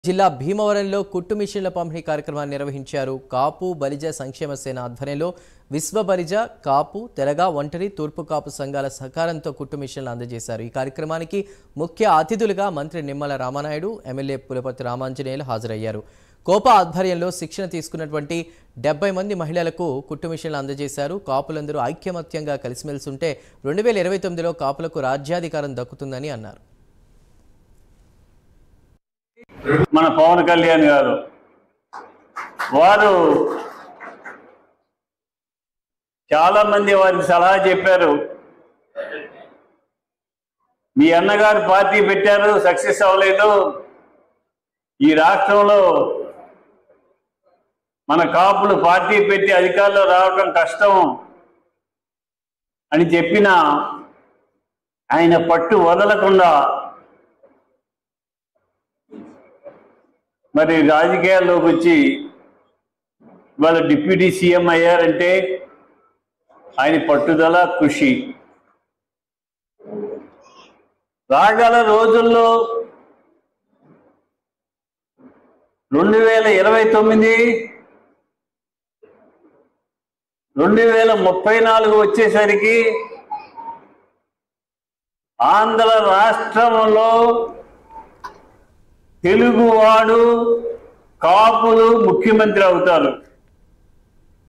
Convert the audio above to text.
జిల్లా భీమవరంలో కుట్టు మిషన్ల పంపిణీ కార్యక్రమాన్ని నిర్వహించారు కాపు బలిజ సంక్షేమ సేన ఆధ్వర్యంలో విశ్వ బలిజ కాపు తెలగ ఒంటరి తూర్పు కాపు సంఘాల సహకారంతో కుట్టు మిషన్లు అందజేశారు ఈ కార్యక్రమానికి ముఖ్య అతిథులుగా మంత్రి నిమ్మల రామానాయుడు ఎమ్మెల్యే పులపతి రామాంజనేయులు హాజరయ్యారు కోప ఆధ్వర్యంలో శిక్షణ తీసుకున్నటువంటి డెబ్బై మంది మహిళలకు కుట్టు మిషన్లు అందజేశారు కాపులందరూ ఐక్యమత్యంగా కలిసిమెలిసి ఉంటే రెండు వేల ఇరవై తొమ్మిదిలో కాపులకు రాజ్యాధికారం దక్కుతుందని అన్నారు మన పవన్ కళ్యాణ్ గారు వారు చాలా మంది వారికి సలహా చెప్పారు మీ అన్నగారు పార్టీ పెట్టారు సక్సెస్ అవ్వలేదు ఈ రాష్ట్రంలో మన కాపులు పార్టీ పెట్టి అధికారంలో రావడం కష్టం అని చెప్పిన ఆయన పట్టు వదలకుండా మరి రాజకీయాల్లోకి వచ్చి వాళ్ళ డిప్యూటీ సీఎం అయ్యారంటే ఆయన పట్టుదల కృషి రాగల రోజుల్లో రెండు వేల ఇరవై తొమ్మిది రెండు వేల ముప్పై నాలుగు వచ్చేసరికి ఆంధ్ర రాష్ట్రంలో తెలుగువాడు కాపులు ముఖ్యమంత్రి అవుతారు